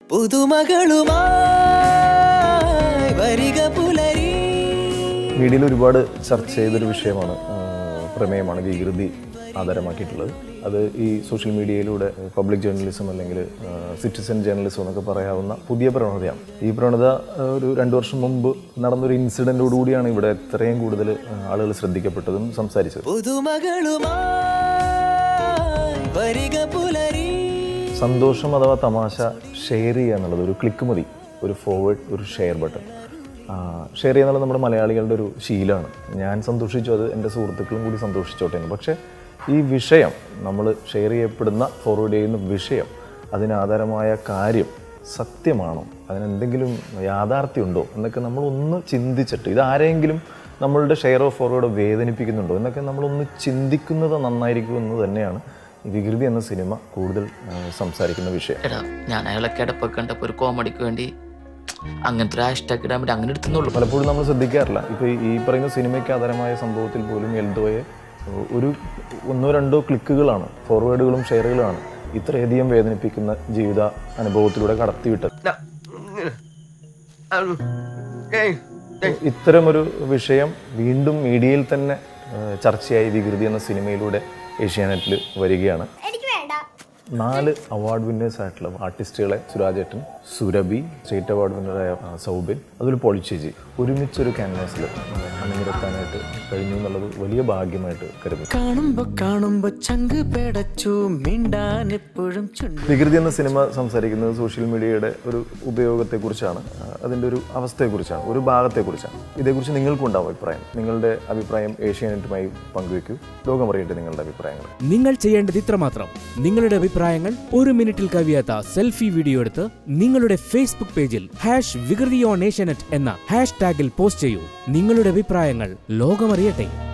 പുതുമകളുമായി വരിക പുലരി മീഡിയയിൽ ഒരുപാട് ചർച്ച ചെയ്തൊരു വിഷയമാണ് ആ, പ്രമേയമാണ് വികൃതി ആധാരമാക്കിയിട്ടുള്ളത് അത് ഈ സോഷ്യൽ മീഡിയയിലൂടെ പബ്ലിക് ജേർണലിസം അല്ലെങ്കിൽ സിറ്റിസൺ ജേർണലിസം എന്നൊക്കെ പറയാവുന്ന പുതിയ പ്രവണതയാണ് ഈ പ്രവണത ആ, ഒരു രണ്ട് വർഷം മുമ്പ് നടന്നൊരു ഇൻസിഡൻറ്റോടുകൂടിയാണ് ഇവിടെ എത്രയും കൂടുതൽ ആളുകൾ ശ്രദ്ധിക്കപ്പെട്ടതും സംസാരിച്ചത് പുതുമകളുമായി വരിക പുലരി സന്തോഷം അഥവാ തമാശ ഷെയർ ചെയ്യുക എന്നുള്ളത് ഒരു ക്ലിക്ക് മതി ഒരു ഫോർവേഡ് ഒരു ഷെയർ ബട്ടൺ ഷെയർ ചെയ്യുക എന്നുള്ളത് നമ്മുടെ മലയാളികളുടെ ഒരു ശീലമാണ് ഞാൻ സന്തോഷിച്ചു അത് എൻ്റെ സുഹൃത്തുക്കളും കൂടി സന്തോഷിച്ചോട്ടെ എന്ന് പക്ഷേ ഈ വിഷയം നമ്മൾ ഷെയർ ചെയ്യപ്പെടുന്ന ഫോർവേഡ് ചെയ്യുന്ന വിഷയം അതിനാധാരമായ കാര്യം സത്യമാണോ അതിനെന്തെങ്കിലും യാഥാർത്ഥ്യമുണ്ടോ എന്നൊക്കെ നമ്മൾ ഒന്ന് ചിന്തിച്ചിട്ട് ഇത് ആരെങ്കിലും നമ്മളുടെ ഷെയർ ഓഫ് ഫോർവേഡ് വേദനിപ്പിക്കുന്നുണ്ടോ എന്നൊക്കെ നമ്മളൊന്ന് ചിന്തിക്കുന്നത് നന്നായിരിക്കും എന്ന് തന്നെയാണ് ഈ വികൃതി എന്ന സിനിമ കൂടുതൽ ആ, സംസാരിക്കുന്ന വിഷയം എടാ ഞാൻ അയാളെ കിടപ്പൊക്കെ കണ്ടപ്പോൾ ഒരു കോമഡിക്ക് വേണ്ടി അങ്ങനത്തെ ഒരു ഹാഷ്ടാഗ് ഇടാൻ വേണ്ടി അങ്ങനെ എടുത്തുന്നുള്ളൂ പലപ്പോഴും നമ്മൾ ശ്രദ്ധിക്കാറില്ല ഇപ്പോൾ ഈ പറയുന്ന സിനിമയ്ക്ക് ആധാരമായ സംഭവത്തിൽ പോലും എൽദോയെ ഒരു ഒന്നോ രണ്ടോ ക്ലിക്കുകളാണ് ഫോർവേഡുകളും ഷെയറുകളുമാണ് ഇത്രയധികം വേദനിപ്പിക്കുന്ന ജീവിത അനുഭവത്തിലൂടെ കടത്തിവിട്ടത് ഇത്തരമൊരു വിഷയം വീണ്ടും മീഡിയയിൽ തന്നെ ആ, ചർച്ചയായി വികൃതി എന്ന സിനിമയിലൂടെ ഏഷ്യാനെറ്റിൽ വരികയാണ് എനിക്ക് വേണ്ട നാല് അവാർഡ് വിന്നേഴ്സ് ആയിട്ടുള്ള ആർട്ടിസ്റ്റുകളെ സുരാജേട്ടൻ സുരഭി സ്റ്റേറ്റ് അവാർഡ് വിന്നറായ ആ, സൗബിൻ അതുപോലെ പൊളിച്ചേജി ഒരുമിച്ചൊരു ക്യാൻവാസിൽ അണിനിരത്താനായിട്ട് കഴിഞ്ഞു എന്നുള്ളത് വലിയ ഭാഗ്യമായിട്ട് കരുതുന്നു കാണുമ്പോ കാണുമ്പോ ചങ്ക് പേടച്ചു മിണ്ടാൻ എപ്പോഴും ചുണ്ട് വികൃതി എന്ന സിനിമ സംസാരിക്കുന്നത് സോഷ്യൽ മീഡിയയുടെ ഒരു ഉപയോഗത്തെക്കുറിച്ചാണ് ആ, അതിൻ്റെ ഒരു അവസ്ഥയെക്കുറിച്ചാണ് ഒരു ഭാഗത്തെക്കുറിച്ചാണ് ഇതേക്കുറിച്ച് നിങ്ങൾക്കുണ്ടാവും അഭിപ്രായം നിങ്ങളുടെ അഭിപ്രായം ഏഷ്യാനെറ്റുമായി പങ്കുവെക്കൂ ലോകമറിയട്ടെ നിങ്ങളുടെ അഭിപ്രായങ്ങൾ നിങ്ങൾ ചെയ്യേണ്ടത് ഇത്രമാത്രം നിങ്ങളുടെ അഭിപ്രായങ്ങൾ ഒരു മിനിറ്റിൽ കവിയാത്ത സെൽഫി വീഡിയോ എടുത്ത് നിങ്ങളുടെ ഫേസ്ബുക്ക് പേജിൽ ഹാഷ് വികൃതി ഓൺ ഏഷ്യാനെറ്റ് എന്ന ഹാഷ് ടാഗിൽ പോസ്റ്റ് ചെയ്യൂ നിങ്ങളുടെ അഭിപ്രായങ്ങൾ ലോകമറിയട്ടെ